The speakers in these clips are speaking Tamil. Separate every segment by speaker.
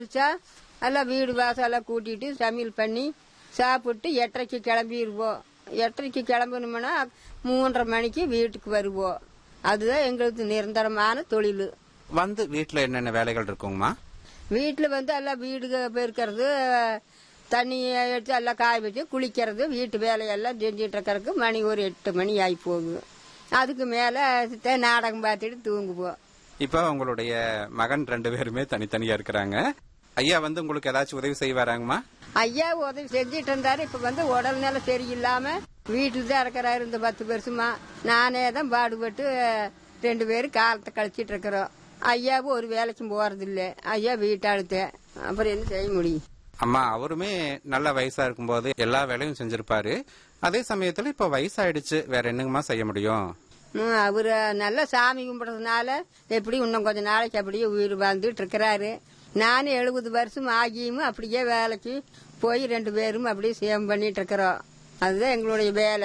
Speaker 1: வச்சா எல்லாம் வீடு வாசல் எல்லாம் கூட்டிட்டு சமையல் பண்ணி சாப்பிட்டு எட்டரைக்கு கிளம்பிடுவோம் எட்டரைக்கு கிளம்பணும்னா மூன்றரை மணிக்கு வீட்டுக்கு வருவோம் அதுதான் எங்களுக்கு நிரந்தரமான தொழில்
Speaker 2: வந்து வீட்டுல என்னென்ன வேலைகள் இருக்குங்கம்மா
Speaker 1: வீட்டில் வந்து எல்லாம் வீடு பெருக்கிறது தண்ணி எடுத்து எல்லாம் காய வச்சு குளிக்கிறது வீட்டு வேலையெல்லாம் செஞ்சுட்டு இருக்கறதுக்கு மணி ஒரு எட்டு மணி ஆகி போகுது அதுக்கு மேலே நாடகம் பார்த்துட்டு தூங்குவோம்
Speaker 2: இப்போ உங்களுடைய மகன் ரெண்டு பேருமே தனித்தனியா இருக்கிறாங்க ஐயா வந்து உங்களுக்கு ஏதாச்சும் உதவி செய்வாராங்கம்மா
Speaker 1: ஐயா உதவி செஞ்சிட்டு இருந்தாரு இப்ப வந்து உடல் நிலை சரியில்லாம வீட்டில் தான் இருக்கிறாரு இந்த பத்து வருஷமா நானே தான் பாடுபட்டு ரெண்டு பேரும் காலத்தை கழிச்சிட்டு இருக்கிறோம் ஐயாவும் ஒரு வேலைக்கும் போறது இல்ல ஐயா வீட்டாளுத்தேன் அப்புறம் என்ன செய்ய முடியும்
Speaker 2: அம்மா அவருமே நல்ல வயசா இருக்கும்போது எல்லா வேலையும் செஞ்சிருப்பாரு அதே சமயத்துல இப்ப வயசாயிடுச்சு வேற என்னங்கம்மா செய்ய முடியும்
Speaker 1: ம், அவரு நல்லா சாமி கும்பிடுறதுனால எப்படி இன்னும் கொஞ்ச நாளைக்கு அப்படியே உயிர் வாழ்ந்துட்டு இருக்கிறாரு நானும் எழுபது வருஷம் ஆகியும் அப்படியே வேலைக்கு போய் ரெண்டு பேரும் அப்படியே சேவம் பண்ணிட்டு இருக்கிறோம் அதுதான் எங்களுடைய வேலை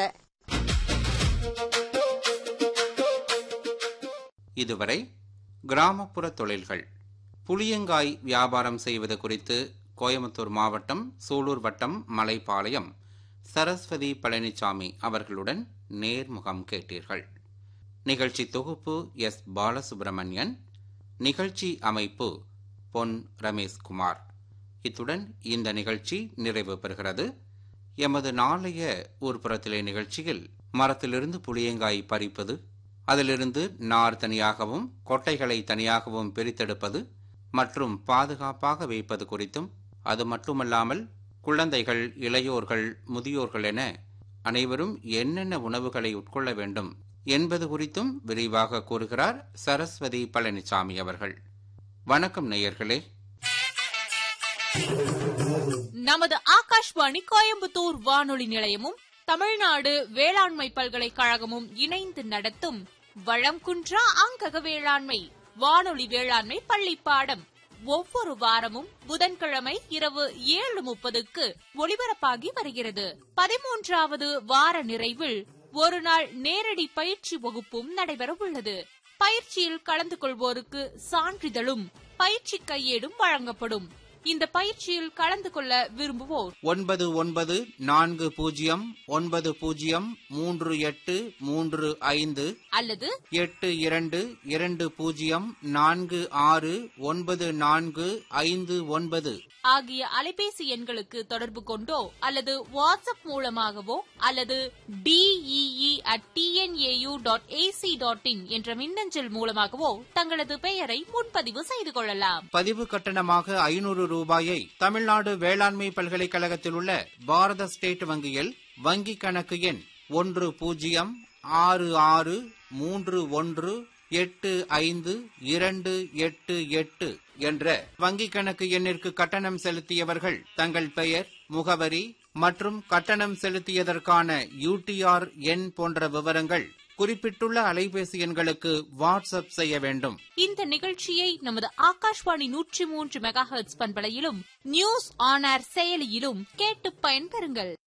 Speaker 2: இதுவரை கிராமப்புற தொழில்கள் புளியங்காய் வியாபாரம் செய்வது குறித்து கோயம்புத்தூர் மாவட்டம் சூலூர் வட்டம் மலைப்பாளையம் சரஸ்வதி பழனிசாமி அவர்களுடன் நேர்முகம் கேட்டீர்கள் நிகழ்ச்சி தொகுப்பு எஸ் பாலசுப்ரமணியன் நிகழ்ச்சி அமைப்பு பொன் ரமேஷ்குமார் இத்துடன் இந்த நிகழ்ச்சி நிறைவு பெறுகிறது எமது நாளைய ஊர்ப்புறத்திலே நிகழ்ச்சியில் மரத்திலிருந்து புளியங்காய் பறிப்பது அதிலிருந்து நார் தனியாகவும் கொட்டைகளை தனியாகவும் பிரித்தெடுப்பது மற்றும் பாதுகாப்பாக வைப்பது குறித்தும் அது மட்டுமல்லாமல் குழந்தைகள் இளையோர்கள் முதியோர்கள் என அனைவரும் என்னென்ன உணவுகளை உட்கொள்ள வேண்டும் என்பது குறித்தும் விரிவாக கூறுகிறார் சரஸ்வதி பழனிசாமி அவர்கள் வணக்கம் நேயர்களே
Speaker 3: நமது ஆகாஷ்வாணி கோயம்புத்தூர் வானொலி நிலையமும் தமிழ்நாடு வேளாண்மை பல்கலைக்கழகமும் இணைந்து நடத்தும் வளம் குன்றா அங்கக வேளாண்மை வானொலி வேளாண்மை பள்ளி பாடம் ஒவ்வொரு வாரமும் புதன்கிழமை இரவு ஏழு முப்பதுக்கு ஒளிபரப்பாகி வருகிறது பதிமூன்றாவது வார நிறைவில் ஒரு நாள் நேரடி பயிற்சி வகுப்பும் நடைபெற உள்ளது பயிற்சியில் கலந்து கொள்வோருக்கு சான்றிதழும் பயிற்சி கையேடும் வழங்கப்படும் இந்த பயிற்சியில் கலந்து கொள்ள விரும்புவோர்
Speaker 2: ஒன்பது ஒன்பது நான்கு பூஜ்ஜியம் ஒன்பது பூஜ்ஜியம் மூன்று எட்டு மூன்று ஐந்து
Speaker 3: அல்லது
Speaker 2: எட்டு இரண்டு இரண்டு பூஜ்ஜியம் நான்கு ஆறு ஒன்பது நான்கு ஐந்து ஒன்பது
Speaker 3: ஆகிய அலைபேசி எண்களுக்கு தொடர்பு கொண்டோ அல்லது வாட்ஸ்அப் மூலமாகவோ அல்லது DEE at TNAU dot AC dot in என்ற மின்னஞ்சல் மூலமாகவோ தங்களது பெயரை முன்பதிவு செய்து கொள்ளலாம்
Speaker 2: பதிவு கட்டணமாக ஐநூறு ரூபாயை தமிழ்நாடு வேளாண்மை பல்கலைக்கழகத்தில் உள்ள பாரத ஸ்டேட் வங்கியில் வங்கிக் கணக்கு எண் ஒன்று பூஜ்ஜியம் ஆறு ஆறு மூன்று ஒன்று எட்டு ஐந்து இரண்டு எட்டு எட்டு என்ற வங்கிக் கணக்கு எண்ணிற்கு கட்டணம் செலுத்தியவர்கள் தங்கள் பெயர் முகவரி மற்றும் கட்டணம் செலுத்தியதற்கான யூடிஆர் எண் போன்ற விவரங்கள் குறிப்பிட்டுள்ள அலைபேசி எண்களுக்கு வாட்ஸ்அப் செய்ய வேண்டும்
Speaker 3: இந்த நிகழ்ச்சியை நமது ஆகாஷ்வாணி நூற்றி மூன்று மெகா ஹெர்ட்ஸ் பண்பலையிலும் நியூஸ் ஆன் ஏர் செயலியிலும் கேட்டு பயன்பெறுங்கள்